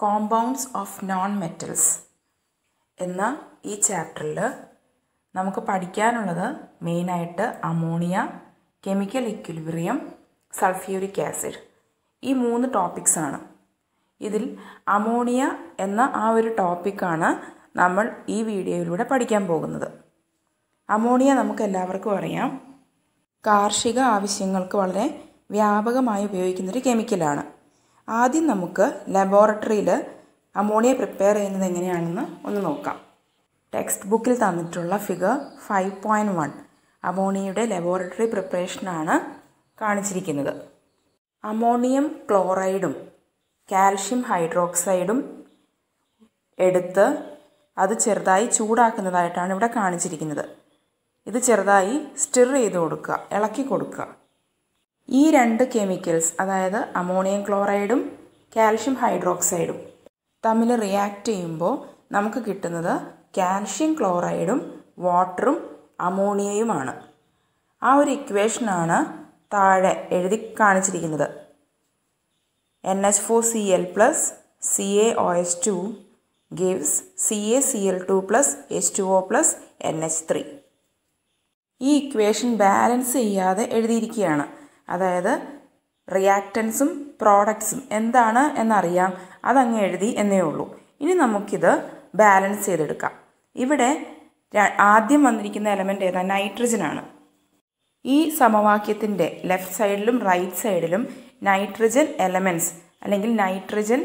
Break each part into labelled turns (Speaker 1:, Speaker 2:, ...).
Speaker 1: compounds of non metals എന്ന ഈ ചാപ്റ്ററിൽ നമുക്ക് പഠിക്കാനുള്ളത് മെയിനായിട്ട് ammonia chemical equilibrium sulphuric acid ഈ മൂന്ന് ടോപ്പിക്സ് ആണ് ഇതിൽ അമോണിയ എന്ന ആ ഒരു ടോപ്പിക്കാണ് നമ്മൾ ഈ വീഡിയോയിലൂടെ പഠിക്കാൻ പോകുന്നത് അമോണിയ നമുക്ക് എല്ലാവർക്കും അറിയാം കാർഷിക ആവശ്യങ്ങൾക്ക് വളരെ വ്യാപകമായി ഉപയോഗിക്കുന്നൊരു കെമിക്കലാണ് ആദ്യം നമുക്ക് ലബോറട്ടറിയിൽ അമോണിയ പ്രിപ്പയർ ചെയ്യുന്നത് എങ്ങനെയാണെന്ന് ഒന്ന് നോക്കാം ടെക്സ്റ്റ് ബുക്കിൽ തന്നിട്ടുള്ള ഫിഗർ ഫൈവ് പോയിൻറ്റ് വൺ അമോണിയയുടെ ലബോറട്ടറി പ്രിപ്പറേഷനാണ് കാണിച്ചിരിക്കുന്നത് അമോണിയം ക്ലോറൈഡും കാൽഷ്യം ഹൈഡ്രോക്സൈഡും എടുത്ത് അത് ചെറുതായി ചൂടാക്കുന്നതായിട്ടാണ് ഇവിടെ കാണിച്ചിരിക്കുന്നത് ഇത് ചെറുതായി സ്റ്റിർ ചെയ്ത് കൊടുക്കുക ഇളക്കി കൊടുക്കുക ഈ രണ്ട് കെമിക്കൽസ് അതായത് അമോണിയം ക്ലോറൈഡും കാൽഷ്യം ഹൈഡ്രോക്സൈഡും തമ്മിൽ റിയാക്ട് ചെയ്യുമ്പോൾ നമുക്ക് കിട്ടുന്നത് കാൽഷ്യം ക്ലോറൈഡും വാട്ടറും അമോണിയയുമാണ് ആ ഒരു ഇക്വേഷനാണ് താഴെ എഴുതി കാണിച്ചിരിക്കുന്നത് N H four C L plus C A O H two gives C A C L two plus H two O plus N H three ഈ ഇക്വേഷൻ ബാലൻസ് ചെയ്യാതെ എഴുതിയിരിക്കുകയാണ് അതായത് റിയാക്റ്റൻസും പ്രോഡക്ട്സും എന്താണ് എന്നറിയാം അതങ്ങ് എഴുതി എന്നേ ഉള്ളൂ ഇനി നമുക്കിത് ബാലൻസ് ചെയ്തെടുക്കാം ഇവിടെ ആദ്യം വന്നിരിക്കുന്ന എലമെൻ്റ് ഏതാ നൈട്രജൻ ആണ് ഈ സമവാക്യത്തിൻ്റെ ലെഫ്റ്റ് സൈഡിലും റൈറ്റ് സൈഡിലും നൈട്രജൻ എലമെൻറ്റ്സ് അല്ലെങ്കിൽ നൈട്രജൻ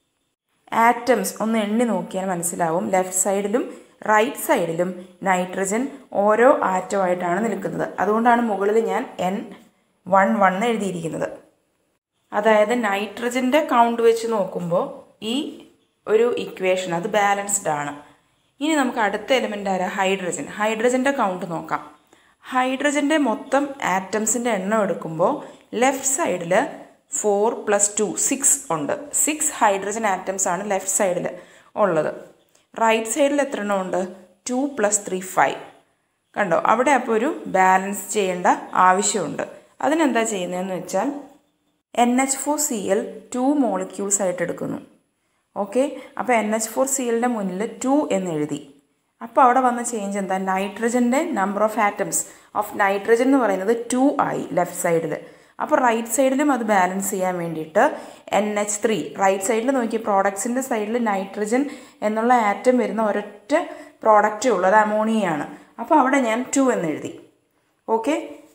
Speaker 1: ആറ്റംസ് ഒന്ന് എണ്ണി നോക്കിയാൽ മനസ്സിലാവും ലെഫ്റ്റ് സൈഡിലും റൈറ്റ് സൈഡിലും നൈട്രജൻ ഓരോ ആറ്റമായിട്ടാണ് നിൽക്കുന്നത് അതുകൊണ്ടാണ് മുകളിൽ ഞാൻ എൻ വൺ വൺ എഴുതിയിരിക്കുന്നത് അതായത് നൈട്രജൻ്റെ കൗണ്ട് വെച്ച് നോക്കുമ്പോൾ ഈ ഒരു ഇക്വേഷൻ അത് ബാലൻസ്ഡ് ആണ് ഇനി നമുക്ക് അടുത്ത എലിമെൻ്റ് ആരാ ഹൈഡ്രജൻ ഹൈഡ്രജൻ്റെ കൗണ്ട് നോക്കാം ഹൈഡ്രജൻ്റെ മൊത്തം ആറ്റംസിൻ്റെ എണ്ണം എടുക്കുമ്പോൾ ലെഫ്റ്റ് സൈഡിൽ ഫോർ പ്ലസ് ടു സിക്സ് ഉണ്ട് സിക്സ് ഹൈഡ്രജൻ ആറ്റംസ് ആണ് ലെഫ്റ്റ് സൈഡിൽ ഉള്ളത് റൈറ്റ് സൈഡിൽ എത്ര എണ്ണം ഉണ്ട് ടു പ്ലസ് ത്രീ ഫൈവ് കണ്ടോ അവിടെ അപ്പോൾ ഒരു ബാലൻസ് ചെയ്യേണ്ട ആവശ്യമുണ്ട് അതിനെന്താ ചെയ്യുന്നതെന്ന് വെച്ചാൽ N H four C L two molecules ആയിട്ട് എടുക്കുന്നു ഓക്കെ അപ്പോൾ എൻ എച്ച് ഫോർ സി എല്ലിൻ്റെ മുന്നിൽ ടു എന്ന് എഴുതി അപ്പോൾ അവിടെ വന്ന ചേഞ്ച് എന്താ നൈട്രജൻ്റെ number of atoms of nitrogen എന്ന് പറയുന്നത് ടു ആയി ലെഫ്റ്റ് സൈഡിൽ അപ്പോൾ റൈറ്റ് സൈഡിലും അത് ബാലൻസ് ചെയ്യാൻ വേണ്ടിയിട്ട് എൻ എച്ച് ത്രീ റൈറ്റ് സൈഡിൽ നോക്കി പ്രോഡക്ട്സിൻ്റെ സൈഡിൽ നൈട്രജൻ എന്നുള്ള ആറ്റം വരുന്ന ഒരൊറ്റ പ്രോഡക്റ്റേ ഉള്ളൂ അത് അമോണിയയാണ് അപ്പോൾ അവിടെ ഞാൻ ടു എന്ന് എഴുതി ഓക്കെ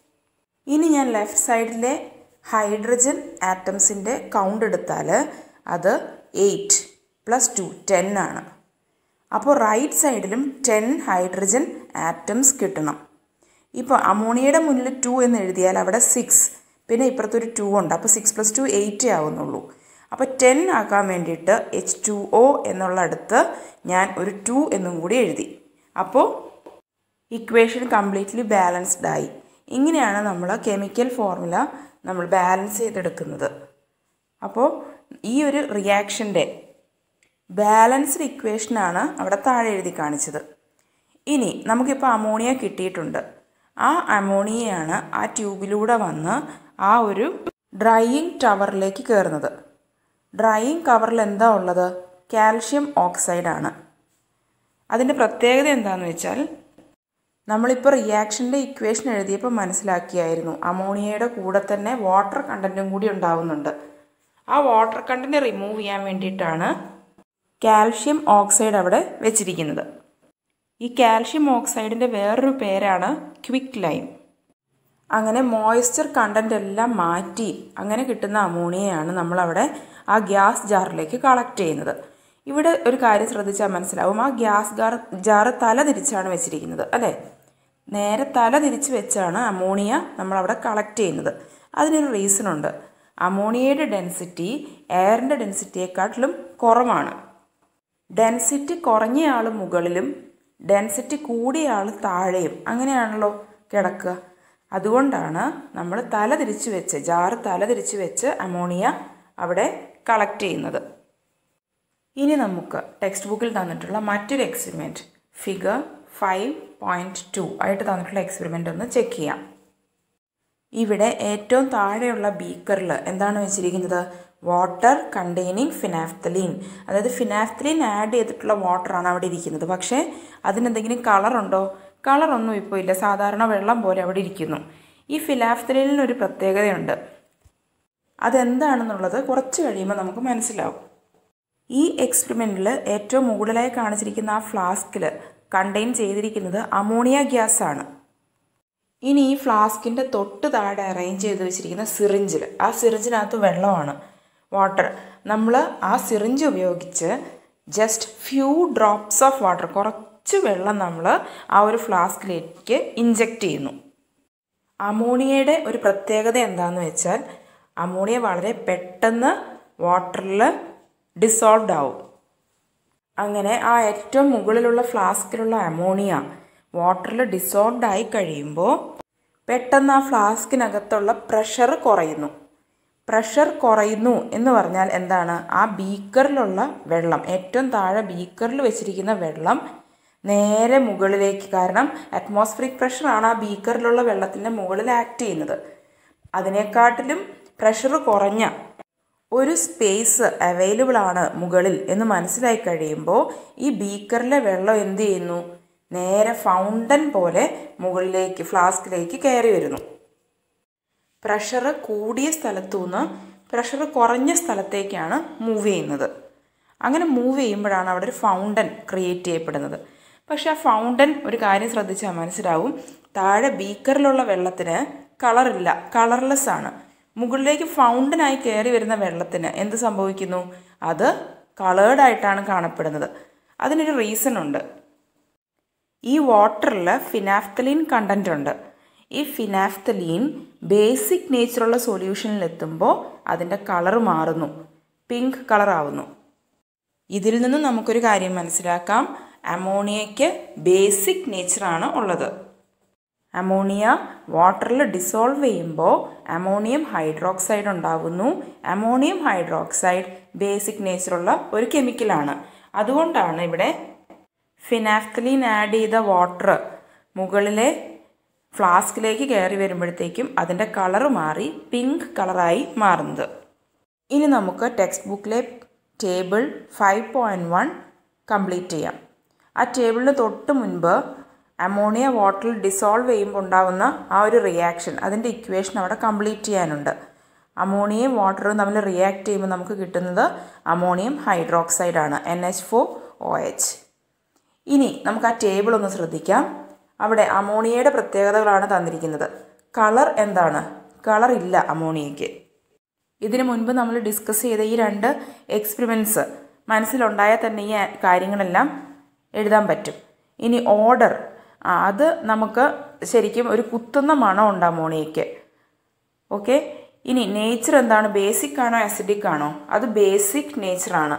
Speaker 1: ഇനി ഞാൻ ലെഫ്റ്റ് സൈഡിലെ ഹൈഡ്രജൻ ആറ്റംസിൻ്റെ കൗണ്ട് എടുത്താൽ അത് എയ്റ്റ് പ്ലസ് ടു ടെൻ ആണ് അപ്പോൾ റൈറ്റ് സൈഡിലും ടെൻ ഹൈഡ്രജൻ ആറ്റംസ് കിട്ടണം ഇപ്പോൾ അമോണിയയുടെ മുന്നിൽ ടു എന്ന് എഴുതിയാൽ അവിടെ സിക്സ് പിന്നെ ഇപ്പുറത്തൊരു ടു ഉണ്ട് അപ്പോൾ സിക്സ് പ്ലസ് ടു എയ്റ്റേ ആവുന്നുള്ളൂ അപ്പോൾ ടെൻ ആക്കാൻ വേണ്ടിയിട്ട് എച്ച് ടു ഒ എന്നുള്ള അടുത്ത് ഞാൻ ഒരു ടു എന്നും കൂടി എഴുതി അപ്പോൾ ഇക്വേഷൻ കംപ്ലീറ്റ്ലി ബാലൻസ്ഡ് ആയി ഇങ്ങനെയാണ് നമ്മൾ കെമിക്കൽ ഫോർമുല നമ്മൾ ബാലൻസ് ചെയ്തെടുക്കുന്നത് അപ്പോൾ ഈ ഒരു റിയാക്ഷൻ്റെ ബാലൻസ്ഡ് ഇക്വേഷനാണ് അവിടെ താഴെ എഴുതി കാണിച്ചത് ഇനി നമുക്കിപ്പോൾ അമോണിയ കിട്ടിയിട്ടുണ്ട് ആ അമോണിയയാണ് ആ ട്യൂബിലൂടെ വന്ന് ആ ഒരു ഡ്രൈയിങ് ടവറിലേക്ക് കയറുന്നത് ഡ്രൈയിങ് കവറിൽ എന്താ ഉള്ളത് കാൽഷ്യം ഓക്സൈഡാണ് അതിൻ്റെ പ്രത്യേകത എന്താണെന്ന് വെച്ചാൽ നമ്മളിപ്പോൾ റിയാക്ഷൻ്റെ ഇക്വേഷൻ എഴുതിയപ്പോൾ മനസ്സിലാക്കിയായിരുന്നു അമോണിയയുടെ കൂടെ തന്നെ വാട്ടർ കണ്ടൻറ്റും കൂടി ഉണ്ടാവുന്നുണ്ട് ആ വാട്ടർ കണ്ടൻറ്റ് റിമൂവ് ചെയ്യാൻ വേണ്ടിയിട്ടാണ് കാൽഷ്യം ഓക്സൈഡ് അവിടെ വെച്ചിരിക്കുന്നത് ഈ കാൽഷ്യം ഓക്സൈഡിൻ്റെ വേറൊരു പേരാണ് ക്വിക്ക് ലൈം അങ്ങനെ മോയ്സ്ചർ കണ്ടൻ്റ് എല്ലാം മാറ്റി അങ്ങനെ കിട്ടുന്ന അമോണിയയാണ് നമ്മളവിടെ ആ ഗ്യാസ് ജാറിലേക്ക് കളക്ട് ചെയ്യുന്നത് ഇവിടെ ഒരു കാര്യം ശ്രദ്ധിച്ചാൽ മനസ്സിലാവും ആ ഗ്യാസ് ജാർ ജാറ് തല തിരിച്ചാണ് വെച്ചിരിക്കുന്നത് അല്ലേ നേരെ തല തിരിച്ച് വെച്ചാണ് അമോണിയ നമ്മളവിടെ കളക്ട് ചെയ്യുന്നത് അതിനൊരു റീസൺ ഉണ്ട് അമോണിയയുടെ ഡെൻസിറ്റി എയറിൻ്റെ ഡെൻസിറ്റിയെക്കാട്ടിലും കുറവാണ് ഡെൻസിറ്റി കുറഞ്ഞ ആൾ മുകളിലും ഡെൻസിറ്റി കൂടിയ ആൾ താഴെയും അങ്ങനെയാണല്ലോ കിടക്കുക അതുകൊണ്ടാണ് നമ്മൾ തല തിരിച്ച് വെച്ച് ജാറ് തല തിരിച്ച് വെച്ച് അമോണിയ അവിടെ കളക്ട് ചെയ്യുന്നത് ഇനി നമുക്ക് ടെക്സ്റ്റ് ബുക്കിൽ തന്നിട്ടുള്ള മറ്റൊരു experiment figure five point two ആയിട്ട് തന്നിട്ടുള്ള എക്സ്പെരിമെൻ്റ് ഒന്ന് ചെക്ക് ചെയ്യാം ഇവിടെ ഏറ്റവും താഴെയുള്ള ബീക്കറിൽ എന്താണ് വെച്ചിരിക്കുന്നത് വാട്ടർ കണ്ടെയ്നിങ് ഫിനാഫ്തലീൻ അതായത് ഫിനാഫ്തലീൻ ആഡ് ചെയ്തിട്ടുള്ള വാട്ടറാണ് അവിടെ ഇരിക്കുന്നത് പക്ഷേ അതിനെന്തെങ്കിലും കളറുണ്ടോ കളറൊന്നും ഇപ്പോൾ ഇല്ല സാധാരണ വെള്ളം പോലെ അവിടെ ഇരിക്കുന്നു ഈ ഫിനാഫ്തലീനിന് ഒരു പ്രത്യേകതയുണ്ട് അതെന്താണെന്നുള്ളത് കുറച്ച് കഴിയുമ്പോൾ നമുക്ക് മനസ്സിലാവും ഈ എക്സ്പെരിമെൻറ്റിൽ ഏറ്റവും മുകളിലായി കാണിച്ചിരിക്കുന്ന ആ ഫ്ലാസ്കിൽ കണ്ടെയ്ൻ ചെയ്തിരിക്കുന്നത് അമോണിയ ഗ്യാസ് ആണ് ഇനി ഈ ഫ്ലാസ്കിൻ്റെ തൊട്ട് താഴെ അറേഞ്ച് ചെയ്ത് വെച്ചിരിക്കുന്ന സിറിഞ്ചിൽ ആ സിറിഞ്ചിനകത്ത് വെള്ളമാണ് വാട്ടർ നമ്മൾ ആ സിറിഞ്ച് ഉപയോഗിച്ച് just few drops of water കുറച്ച് വെള്ളം നമ്മൾ ആ ഒരു ഫ്ലാസ്കിലേക്ക് ഇഞ്ചെക്റ്റ് ചെയ്യുന്നു അമോണിയയുടെ ഒരു പ്രത്യേകത എന്താണെന്ന് വെച്ചാൽ അമോണിയ വളരെ പെട്ടെന്ന് വാട്ടറിൽ ഡിസോൾവ്ഡ് ആവും അങ്ങനെ ആ ഏറ്റവും മുകളിലുള്ള ഫ്ലാസ്കിലുള്ള അമോണിയ വാട്ടറിൽ ഡിസോൾവ്ഡ് ആയി കഴിയുമ്പോൾ പെട്ടെന്ന് ആ ഫ്ലാസ്കിനകത്തുള്ള പ്രഷർ കുറയുന്നു പ്രഷർ കുറയുന്നു എന്ന് പറഞ്ഞാൽ എന്താണ് ആ ബീക്കറിലുള്ള വെള്ളം ഏറ്റവും താഴെ ബീക്കറിൽ വെച്ചിരിക്കുന്ന വെള്ളം നേരെ മുകളിലേക്ക് കാരണം അറ്റ്മോസ്ഫിയറിക് പ്രഷറാണ് ആ ബീക്കറിലുള്ള വെള്ളത്തിൻ്റെ മുകളിൽ ആക്ട് ചെയ്യുന്നത് അതിനെക്കാട്ടിലും പ്രഷർ കുറഞ്ഞ ഒരു സ്പേസ് അവൈലബിൾ ആണ് മുകളിൽ എന്ന് മനസ്സിലായി കഴിയുമ്പോൾ ഈ ബീക്കറിലെ വെള്ളം എന്ത് ചെയ്യുന്നു നേരെ ഫൗണ്ടൻ പോലെ മുകളിലേക്ക് ഫ്ലാസ്കിലേക്ക് കയറി വരുന്നു പ്രഷർ കൂടിയ സ്ഥലത്തു നിന്ന് പ്രഷർ കുറഞ്ഞ സ്ഥലത്തേക്കാണ് മൂവ് ചെയ്യുന്നത് അങ്ങനെ മൂവ് ചെയ്യുമ്പോഴാണ് അവിടെ ഒരു ഫൗണ്ടൻ ക്രിയേറ്റ് ചെയ്യപ്പെടുന്നത് പക്ഷെ ആ ഫൗണ്ടൻ ഒരു കാര്യം ശ്രദ്ധിച്ചാൽ മനസ്സിലാവും താഴെ ബീക്കറിലുള്ള വെള്ളത്തിന് കളറില്ല കളർലെസ് ആണ് മുകളിലേക്ക് ഫൗണ്ടനായി കയറി വരുന്ന വെള്ളത്തിന് എന്ത് സംഭവിക്കുന്നു അത് കളേർഡായിട്ടാണ് കാണപ്പെടുന്നത് അതിനൊരു റീസൺ ഉണ്ട് ഈ വാട്ടറിൽ ഫിനാഫ്തലീൻ കണ്ടൻ്റ് ഉണ്ട് ഈ ഫിനാഫ്തലീൻ ബേസിക് നേച്ചറുള്ള സൊല്യൂഷനിലെത്തുമ്പോൾ അതിൻ്റെ കളർ മാറുന്നു പിങ്ക് കളർ ആവുന്നു ഇതിൽ നിന്ന് നമുക്കൊരു കാര്യം മനസ്സിലാക്കാം അമോണിയയ്ക്ക് ബേസിക് നേച്ചറാണ് ഉള്ളത് അമോണിയ വാട്ടറിൽ ഡിസോൾവ് ചെയ്യുമ്പോൾ അമോണിയം ഹൈഡ്രോക്സൈഡ് ഉണ്ടാകുന്നു അമോണിയം ഹൈഡ്രോക്സൈഡ് ബേസിക് നേച്ചറുള്ള ഒരു കെമിക്കലാണ് അതുകൊണ്ടാണ് ഇവിടെ ഫിനാഫ്തലീൻ ആഡ് ചെയ്ത വാട്ടർ മുകളിലെ ഫ്ലാസ്കിലേക്ക് കയറി വരുമ്പോഴത്തേക്കും അതിൻ്റെ കളറ് മാറി പിങ്ക് കളറായി മാറുന്നത് ഇനി നമുക്ക് ടെക്സ്റ്റ് ബുക്കിലെ table five point one complete ചെയ്യാം ആ ടേബിളിന് തൊട്ട് മുൻപ് അമോണിയ വാട്ടറിൽ ഡിസോൾവ് ചെയ്യുമ്പോൾ ഉണ്ടാകുന്ന ആ ഒരു റിയാക്ഷൻ അതിൻ്റെ ഇക്വേഷൻ അവിടെ കംപ്ലീറ്റ് ചെയ്യാനുണ്ട് അമോണിയയും വാട്ടറും തമ്മിൽ റിയാക്ട് ചെയ്യുമ്പോൾ നമുക്ക് കിട്ടുന്നത് അമോണിയം ഹൈഡ്രോക്സൈഡ് ആണ് N H four O H ഇനി നമുക്ക് ആ ടേബിൾ ഒന്ന് ശ്രദ്ധിക്കാം അവിടെ അമോണിയയുടെ പ്രത്യേകതകളാണ് തന്നിരിക്കുന്നത് കളർ എന്താണ് കളർ ഇല്ല അമോണിയയ്ക്ക് ഇതിനു മുൻപ് നമ്മൾ ഡിസ്കസ് ചെയ്ത ഈ രണ്ട് എക്സ്പെരിമെൻറ്റ്സ് മനസ്സിലുണ്ടായാൽ തന്നെ ഈ കാര്യങ്ങളെല്ലാം എഴുതാൻ പറ്റും ഇനി ഓർഡർ അത് നമുക്ക് ശരിക്കും ഒരു കുത്തുന്ന മണം ഉണ്ട് അമോണിയയ്ക്ക് ഓക്കെ ഇനി നേച്ചർ എന്താണ് ബേസിക് ആണോ അസിഡിക് ആണോ അത് ബേസിക് നേച്ചറാണ്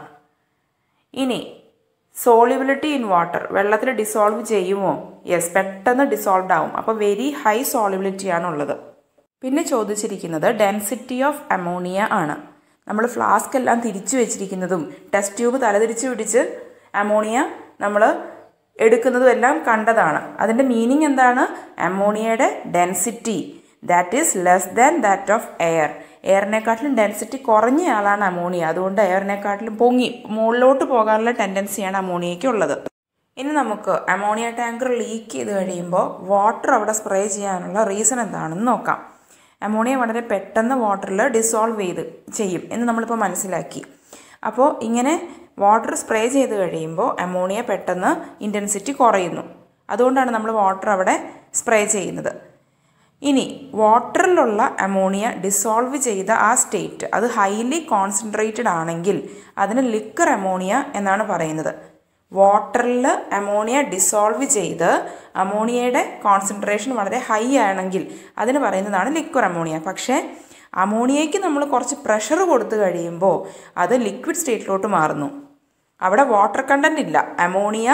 Speaker 1: ഇനി സോളിബിലിറ്റി ഇൻ വാട്ടർ വെള്ളത്തിൽ ഡിസോൾവ് ചെയ്യുമോ യെസ് പെട്ടെന്ന് ഡിസോൾവ് ആവും അപ്പോൾ വെരി ഹൈ സോളിബിലിറ്റി ആണുള്ളത് പിന്നെ ചോദിച്ചിരിക്കുന്നത് ഡെൻസിറ്റി ഓഫ് അമോണിയ ആണ് നമ്മൾ ഫ്ലാസ്ക് എല്ലാം തിരിച്ചു വെച്ചിരിക്കുന്നതും ടെസ്റ്റ് ട്യൂബ് തലതിരിച്ച് പിടിച്ച് അമോണിയ നമ്മൾ എടുക്കുന്നതും എല്ലാം കണ്ടതാണ് അതിൻ്റെ മീനിങ് എന്താണ് അമോണിയയുടെ density that is less than that of air എയറിനെക്കാട്ടിലും ഡെൻസിറ്റി കുറഞ്ഞയാളാണ് അമോണിയ അതുകൊണ്ട് എയറിനെക്കാട്ടിലും പൊങ്ങി മുകളിലോട്ട് പോകാനുള്ള ടെൻഡൻസിയാണ് അമോണിയയ്ക്ക് ഉള്ളത് ഇനി നമുക്ക് അമോണിയ ടാങ്കർ ലീക്ക് ചെയ്ത് കഴിയുമ്പോൾ വാട്ടർ അവിടെ സ്പ്രേ ചെയ്യാനുള്ള റീസൺ എന്താണെന്ന് നോക്കാം അമോണിയ വളരെ പെട്ടെന്ന് വാട്ടറിൽ ഡിസോൾവ് ചെയ്ത് ചെയ്യും എന്ന് നമ്മളിപ്പോൾ മനസ്സിലാക്കി അപ്പോൾ ഇങ്ങനെ വാട്ടർ സ്പ്രേ ചെയ്ത് കഴിയുമ്പോൾ അമോണിയ പെട്ടെന്ന് ഇൻറ്റൻസിറ്റി കുറയുന്നു അതുകൊണ്ടാണ് നമ്മൾ വാട്ടർ അവിടെ സ്പ്രേ ചെയ്യുന്നത് ഇനി വാട്ടറിലുള്ള അമോണിയ ഡിസോൾവ് ചെയ്ത ആ സ്റ്റേറ്റ് അത് ഹൈലി കോൺസെൻട്രേറ്റഡ് ആണെങ്കിൽ അതിന് ലിക്കർ അമോണിയ എന്നാണ് പറയുന്നത് വാട്ടറിൽ അമോണിയ ഡിസോൾവ് ചെയ്ത് അമോണിയയുടെ കോൺസെൻട്രേഷൻ വളരെ ഹൈ ആണെങ്കിൽ അതിന് പറയുന്നതാണ് ലിക്വർ അമോണിയ പക്ഷേ അമോണിയയ്ക്ക് നമ്മൾ കുറച്ച് പ്രഷർ കൊടുത്തു കഴിയുമ്പോൾ അത് ലിക്വിഡ് സ്റ്റേറ്റിലോട്ട് മാറുന്നു അവിടെ വാട്ടർ കണ്ടന്റ് ഇല്ല അമോണിയ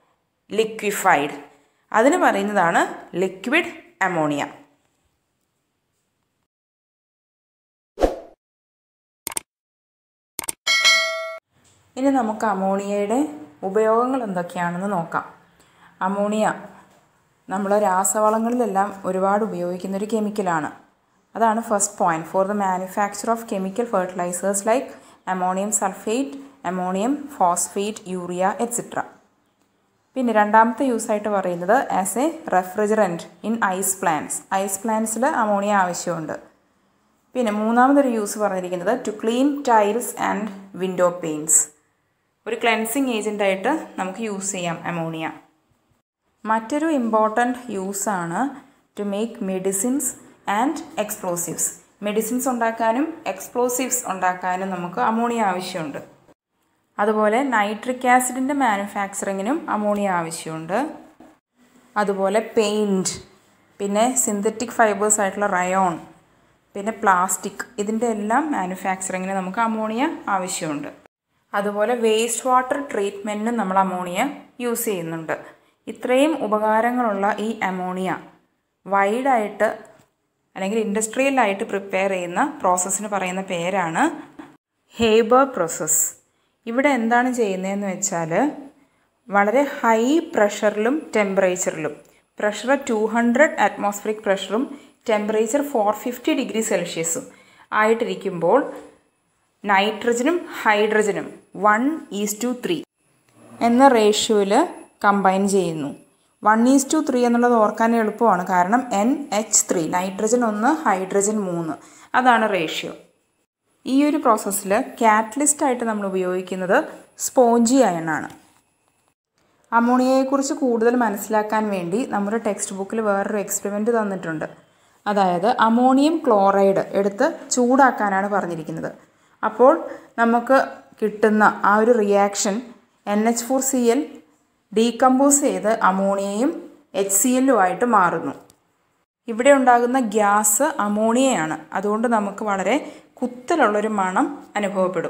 Speaker 1: ലിക്വിഫൈഡ് അതിന് പറയുന്നതാണ് ലിക്വിഡ് അമോണിയ ഇനി നമുക്ക് അമോണിയയുടെ ഉപയോഗങ്ങൾ എന്തൊക്കെയാണെന്ന് നോക്കാം അമോണിയ നമ്മൾ രാസവളങ്ങളിലെല്ലാം ഒരുപാട് ഉപയോഗിക്കുന്ന ഒരു കെമിക്കലാണ് അതാണ് first point for the manufacture of chemical fertilisers like ammonium sulphate ammonium phosphate urea etcetera പിന്നെ രണ്ടാമത്തെ യൂസായിട്ട് പറയുന്നത് as a refrigerant in ice plants ice പ്ലാന്റ്സിൽ അമോണിയ ആവശ്യമുണ്ട് പിന്നെ മൂന്നാമതൊരു യൂസ് പറഞ്ഞിരിക്കുന്നത് to clean tiles and window panes ഒരു ക്ലെൻസിങ് ഏജൻ്റായിട്ട് നമുക്ക് യൂസ് ചെയ്യാം അമോണിയ മറ്റൊരു ഇമ്പോർട്ടൻറ്റ് യൂസാണ് to make medicines and explosives medicines ഉണ്ടാക്കാനും എക്സ്പ്ലോസീവ്സ് ഉണ്ടാക്കാനും നമുക്ക് അമോണിയ ആവശ്യമുണ്ട് അതുപോലെ നൈട്രിക് ആസിഡിൻ്റെ മാനുഫാക്ചറിങ്ങിനും അമോണിയ ആവശ്യമുണ്ട് അതുപോലെ പെയിൻറ്റ് പിന്നെ സിന്തറ്റിക് ഫൈബേഴ്സ് ആയിട്ടുള്ള റയോൺ പിന്നെ പ്ലാസ്റ്റിക് ഇതിൻ്റെ എല്ലാം മാനുഫാക്ചറിങ്ങിന് നമുക്ക് അമോണിയ ആവശ്യമുണ്ട് അതുപോലെ വേസ്റ്റ് വാട്ടർ ട്രീറ്റ്മെൻറ്റിനും നമ്മൾ അമോണിയ യൂസ് ചെയ്യുന്നുണ്ട് ഇത്രയും ഉപകാരങ്ങളുള്ള ഈ അമോണിയ വൈഡായിട്ട് അല്ലെങ്കിൽ ഇൻഡസ്ട്രിയലായിട്ട് പ്രിപ്പയർ ചെയ്യുന്ന പ്രോസസ്സിന് പറയുന്ന പേരാണ് ഹേബർ പ്രോസസ്സ് ഇവിടെ എന്താണ് ചെയ്യുന്നതെന്ന് വെച്ചാൽ വളരെ ഹൈ പ്രഷറിലും ടെമ്പറേച്ചറിലും പ്രഷർ ടു ഹൺഡ്രഡ് അറ്റ്മോസ്ഫിയറിക് പ്രഷറും ടെമ്പറേച്ചർ ഫോർ ഫിഫ്റ്റി ഡിഗ്രി സെൽഷ്യസും ആയിട്ടിരിക്കുമ്പോൾ നൈട്രജനും ഹൈഡ്രജനും വൺ ഈസ് ടു ത്രീ എന്ന റേഷ്യോയിൽ കമ്പൈൻ ചെയ്യുന്നു വൺ ഈസ് ടു ത്രീ എന്നുള്ളത് ഓർക്കാൻ എളുപ്പമാണ് കാരണം എൻ എച്ച് ത്രീ നൈട്രജൻ ഒന്ന് ഹൈഡ്രജൻ മൂന്ന് അതാണ് റേഷ്യോ ഈ ഒരു പ്രോസസ്സിൽ കാറ്റലിസ്റ്റ് ആയിട്ട് നമ്മൾ ഉപയോഗിക്കുന്നത് സ്പോഞ്ചി അയണാണ് അമോണിയയെക്കുറിച്ച് കൂടുതൽ മനസ്സിലാക്കാൻ വേണ്ടി നമ്മുടെ ടെക്സ്റ്റ് ബുക്കിൽ വേറൊരു എക്സ്പെരിമെൻറ്റ് തന്നിട്ടുണ്ട് അതായത് അമോണിയം ക്ലോറൈഡ് എടുത്ത് ചൂടാക്കാനാണ് പറഞ്ഞിരിക്കുന്നത് അപ്പോൾ നമുക്ക് കിട്ടുന്ന ആ ഒരു reaction N H four C L decompose ചെയ്ത് അമോണിയയും എച്ച് സി എല്ലും ആയിട്ട് മാറുന്നു ഇവിടെ ഉണ്ടാകുന്ന ഗ്യാസ് അമോണിയയാണ് അതുകൊണ്ട് നമുക്ക് വളരെ കുത്തലുള്ളൊരു മണം അനുഭവപ്പെടും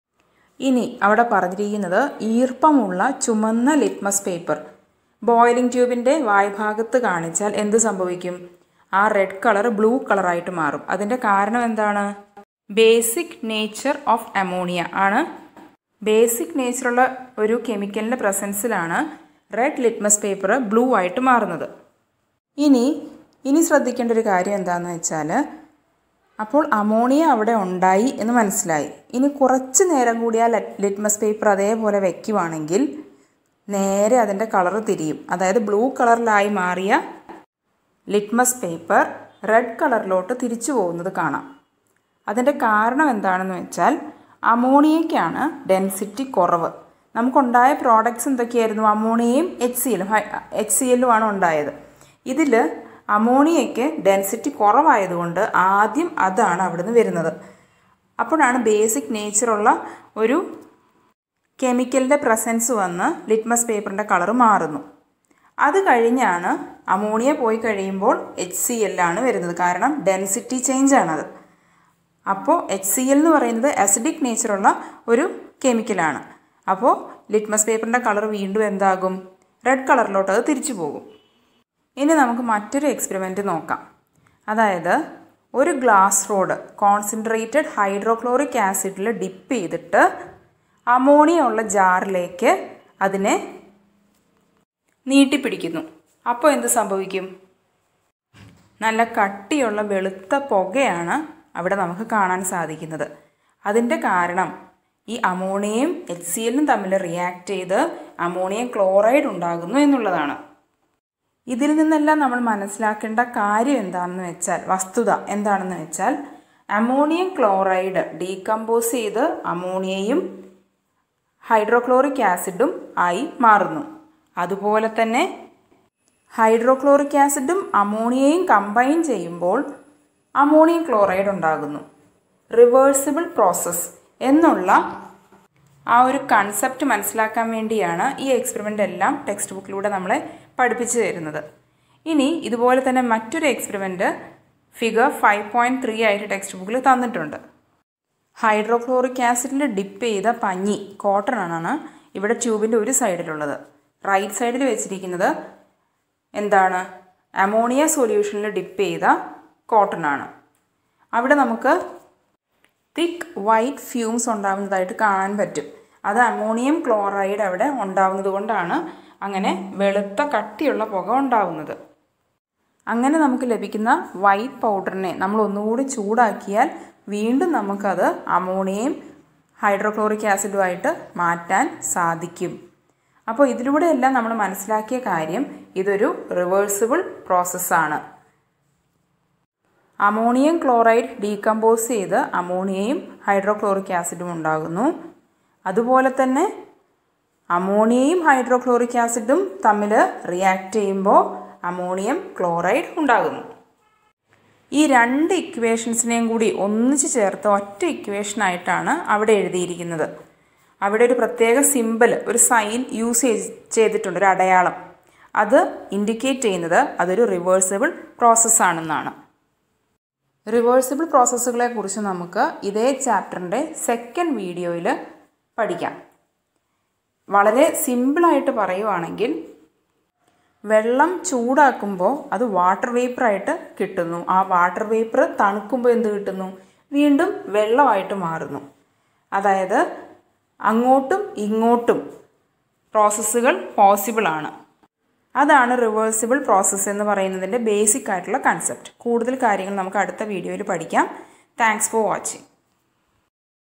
Speaker 1: ഇനി അവിടെ പറഞ്ഞിരിക്കുന്നത് ഈർപ്പമുള്ള ചുമന്ന ലിറ്റ്മസ് പേപ്പർ ബോയിലിംഗ് ട്യൂബിൻ്റെ വായ്ഭാഗത്ത് കാണിച്ചാൽ എന്ത് സംഭവിക്കും ആ റെഡ് കളർ ബ്ലൂ കളറായിട്ട് മാറും അതിൻ്റെ കാരണം എന്താണ് ബേസിക് നേച്ചർ ഓഫ് അമോണിയ ആണ് ബേസിക് നേച്ചറുള്ള ഒരു കെമിക്കലിൻ്റെ പ്രസൻസിലാണ് റെഡ് ലിറ്റ്മസ് പേപ്പർ ബ്ലൂ ആയിട്ട് മാറുന്നത് ഇനി ഇനി ശ്രദ്ധിക്കേണ്ട ഒരു കാര്യം എന്താണെന്ന് വെച്ചാൽ അപ്പോൾ അമോണിയ അവിടെ ഉണ്ടായി എന്ന് മനസ്സിലായി ഇനി കുറച്ച് നേരം കൂടി ആ ലിറ്റ്മസ് പേപ്പർ അതേപോലെ വയ്ക്കുവാണെങ്കിൽ നേരെ അതിൻ്റെ കളർ തിരിയും അതായത് ബ്ലൂ കളറിലായി മാറിയ ലിറ്റ്മസ് പേപ്പർ റെഡ് കളറിലോട്ട് തിരിച്ചു പോകുന്നത് കാണാം അതിൻ്റെ കാരണം എന്താണെന്ന് വെച്ചാൽ അമോണിയയ്ക്കാണ് ഡെൻസിറ്റി കുറവ് നമുക്കുണ്ടായ പ്രോഡക്റ്റ്സ് എന്തൊക്കെയായിരുന്നു അമോണിയയും എച്ച് സി എല്ലും എച്ച് സി എല്ലും ആണ് ഉണ്ടായത് ഇതിൽ അമോണിയയ്ക്ക് ഡെൻസിറ്റി കുറവായതുകൊണ്ട് ആദ്യം അതാണ് അവിടുന്ന് വരുന്നത് അപ്പോഴാണ് ബേസിക് നേച്ചറുള്ള ഒരു കെമിക്കലിൻ്റെ പ്രസൻസ് വന്ന് ലിറ്റ്മസ് പേപ്പറിൻ്റെ കളർ മാറുന്നു അത് കഴിഞ്ഞാണ് അമോണിയ പോയി കഴിയുമ്പോൾ എച്ച് സി എല്ലാണ് വരുന്നത് കാരണം ഡെൻസിറ്റി ചേഞ്ച് ആണത് അപ്പോൾ എച്ച് സി എൽ എന്ന് പറയുന്നത് അസിഡിക് നേച്ചറുള്ള ഒരു കെമിക്കലാണ് അപ്പോൾ ലിറ്റ്മസ് പേപ്പറിൻ്റെ കളർ വീണ്ടും എന്താകും റെഡ് കളറിലോട്ട് അത് തിരിച്ചു പോകും ഇനി നമുക്ക് മറ്റൊരു എക്സ്പെരിമെൻറ്റ് നോക്കാം അതായത് ഒരു ഗ്ലാസ് റോഡ് കോൺസെൻട്രേറ്റഡ് ഹൈഡ്രോക്ലോറിക് ആസിഡിൽ ഡിപ്പ് ചെയ്തിട്ട് അമോണിയ ഉള്ള ജാറിലേക്ക് അതിനെ നീട്ടിപ്പിടിക്കുന്നു അപ്പോൾ എന്ത് സംഭവിക്കും നല്ല കട്ടിയുള്ള വെളുത്ത പുകയാണ് അവിടെ നമുക്ക് കാണാൻ സാധിക്കുന്നത് അതിൻ്റെ കാരണം ഈ അമോണിയയും എച്ച് സി എല്ലും തമ്മിൽ റിയാക്ട് ചെയ്ത് അമോണിയം ക്ലോറൈഡ് ഉണ്ടാകുന്നു എന്നുള്ളതാണ് ഇതിൽ നിന്നെല്ലാം നമ്മൾ മനസ്സിലാക്കേണ്ട കാര്യം എന്താണെന്ന് വെച്ചാൽ വസ്തുത എന്താണെന്ന് വെച്ചാൽ അമോണിയം ക്ലോറൈഡ് ഡീകമ്പോസ് ചെയ്ത് അമോണിയയും ഹൈഡ്രോക്ലോറിക് ആസിഡും ആയി മാറുന്നു അതുപോലെ തന്നെ ഹൈഡ്രോക്ലോറിക് ആസിഡും അമോണിയയും കമ്പൈൻ ചെയ്യുമ്പോൾ അമോണിയം ക്ലോറൈഡ് ഉണ്ടാകുന്നു റിവേഴ്സിബിൾ പ്രോസസ്സ് എന്നുള്ള ആ ഒരു കൺസെപ്റ്റ് മനസ്സിലാക്കാൻ വേണ്ടിയാണ് ഈ എക്സ്പെരിമെൻ്റ് എല്ലാം ടെക്സ്റ്റ് ബുക്കിലൂടെ നമ്മളെ പഠിപ്പിച്ചു തരുന്നത് ഇനി ഇതുപോലെ തന്നെ മറ്റൊരു experiment figure five point three ആയിട്ട് ടെക്സ്റ്റ് ബുക്കിൽ തന്നിട്ടുണ്ട് ഹൈഡ്രോക്ലോറിക് ആസിഡിൽ ഡിപ്പ് ചെയ്ത പഞ്ഞി കോട്ടൺ ആണ് ഇവിടെ ട്യൂബിൻ്റെ ഒരു സൈഡിലുള്ളത് റൈറ്റ് സൈഡിൽ വെച്ചിരിക്കുന്നത് എന്താണ് അമോണിയ സൊല്യൂഷനിൽ ഡിപ്പ് ചെയ്ത കോട്ടൺ ആണ് അവിടെ നമുക്ക് തിക്ക് വൈറ്റ് ഫ്യൂംസ് ഉണ്ടാവുന്നതായിട്ട് കാണാൻ പറ്റും അത് അമോണിയം ക്ലോറൈഡ് അവിടെ ഉണ്ടാവുന്നത് കൊണ്ടാണ് അങ്ങനെ വെളുത്ത കട്ടിയുള്ള പുക ഉണ്ടാവുന്നത് അങ്ങനെ നമുക്ക് ലഭിക്കുന്ന വൈറ്റ് പൗഡറിനെ നമ്മൾ ഒന്നുകൂടി ചൂടാക്കിയാൽ വീണ്ടും നമുക്കത് അമോണിയയും ഹൈഡ്രോക്ലോറിക് ആസിഡുമായിട്ട് മാറ്റാൻ സാധിക്കും അപ്പോൾ ഇതിലൂടെയെല്ലാം നമ്മൾ മനസ്സിലാക്കിയ കാര്യം ഇതൊരു റിവേഴ്സിബിൾ പ്രോസസ്സാണ് അമോണിയം ക്ലോറൈഡ് ഡീകമ്പോസ് ചെയ്ത് അമോണിയയും ഹൈഡ്രോക്ലോറിക് ആസിഡും ഉണ്ടാകുന്നു അതുപോലെ തന്നെ അമോണിയയും ഹൈഡ്രോക്ലോറിക് ആസിഡും തമ്മിൽ റിയാക്ട് ചെയ്യുമ്പോൾ അമോണിയം ക്ലോറൈഡ് ഉണ്ടാകുന്നു ഈ രണ്ട് ഇക്വേഷൻസിനെയും കൂടി ഒന്നിച്ച് ചേർത്ത് ഒറ്റ ഇക്വേഷനായിട്ടാണ് അവിടെ എഴുതിയിരിക്കുന്നത് അവിടെ ഒരു പ്രത്യേക സിമ്പിൾ ഒരു സൈൻ യൂസ് ചെയ്തിട്ടുണ്ട് ഒരു അടയാളം അത് ഇൻഡിക്കേറ്റ് ചെയ്യുന്നത് അതൊരു റിവേഴ്സിബിൾ പ്രോസസ്സാണെന്നാണ് റിവേഴ്സിബിൾ പ്രോസസ്സുകളെ കുറിച്ച് നമുക്ക് ഇതേ ചാപ്റ്ററിൻ്റെ സെക്കൻഡ് വീഡിയോയിൽ പഠിക്കാം വളരെ സിമ്പിളായിട്ട് പറയുവാണെങ്കിൽ വെള്ളം ചൂടാക്കുമ്പോൾ അത് വാട്ടർ വേപ്പറായിട്ട് കിട്ടുന്നു ആ വാട്ടർ വേപ്പർ തണുക്കുമ്പോൾ എന്ത് കിട്ടുന്നു വീണ്ടും വെള്ളമായിട്ട് മാറുന്നു അതായത് അങ്ങോട്ടും ഇങ്ങോട്ടും പ്രോസസ്സുകൾ പോസിബിളാണ് അതാണ് റിവേഴ്സിബിൾ പ്രോസസ്സ് എന്ന് പറയുന്നതിൻ്റെ ബേസിക് ആയിട്ടുള്ള കൺസെപ്റ്റ് കൂടുതൽ കാര്യങ്ങൾ നമുക്ക് അടുത്ത വീഡിയോയിൽ പഠിക്കാം താങ്ക്സ് ഫോർ വാച്ചിങ്